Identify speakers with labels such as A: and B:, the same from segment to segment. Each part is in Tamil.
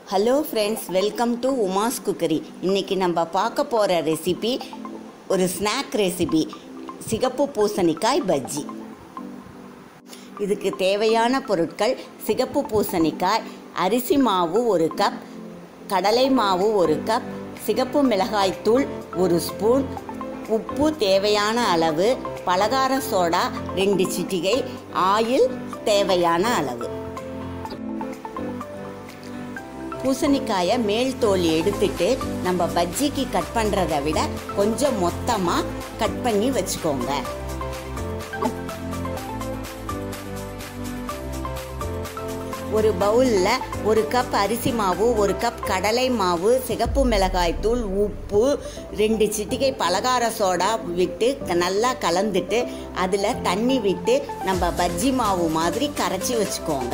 A: hello friends welcome to Uma's cookery இன்றைக்கி நம்ம பார்க்க போகிற ரெசிபி ஒரு ஸ்நாக் ரெசிபி சிகப்பு பூசணிக்காய் பஜ்ஜி இதுக்கு தேவையான பொருட்கள் சிகப்பு பூசணிக்காய் அரிசி மாவு ஒரு கப் கடலை மாவு ஒரு கப் சிகப்பு மிளகாய்த்தூள் ஒரு ஸ்பூன் உப்பு தேவையான அளவு பலகார சோடா ரெண்டு சிட்டிகை ஆயில் தேவையான அளவு பூசணிக்காயை மேல் தோல் எடுத்துட்டு நம்ம பஜ்ஜிக்கு கட் பண்ணுறதை விட கொஞ்சம் மொத்தமாக கட் பண்ணி வச்சுக்கோங்க ஒரு பவுலில் ஒரு கப் அரிசி மாவு ஒரு கப் கடலை மாவு சிகப்பு மிளகாய் தூள் உப்பு ரெண்டு சிட்டிகை பலகார சோடா விட்டு நல்லா கலந்துட்டு அதில் தண்ணி விட்டு நம்ம பஜ்ஜி மாவு மாதிரி கரைச்சி வச்சுக்கோங்க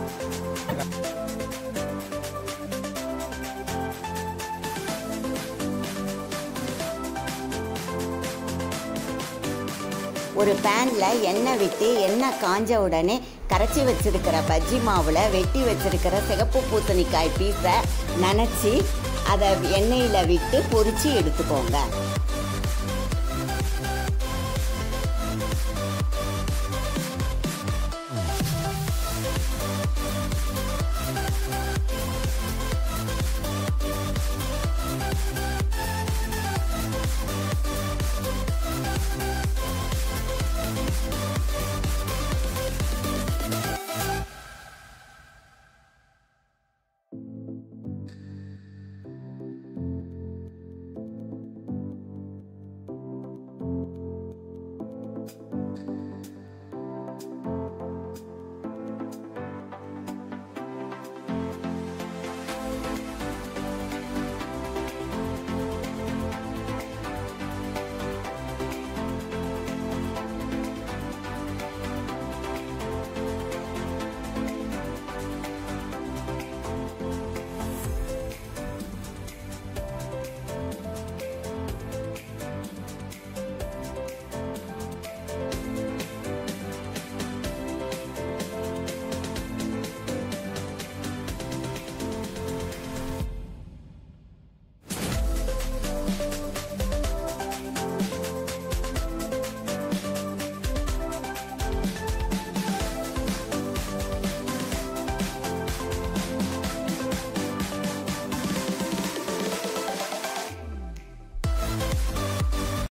A: ஒரு பேனில் எண்ணெய் விட்டு எண்ணெய் காஞ்ச உடனே கரைச்சி வச்சிருக்கிற பஜ்ஜி மாவில் வெட்டி வச்சிருக்கிற சிகப்பு பூசணிக்காய் பீஸை நனைச்சி அதை எண்ணெயில் விட்டு பொரித்து எடுத்துக்கோங்க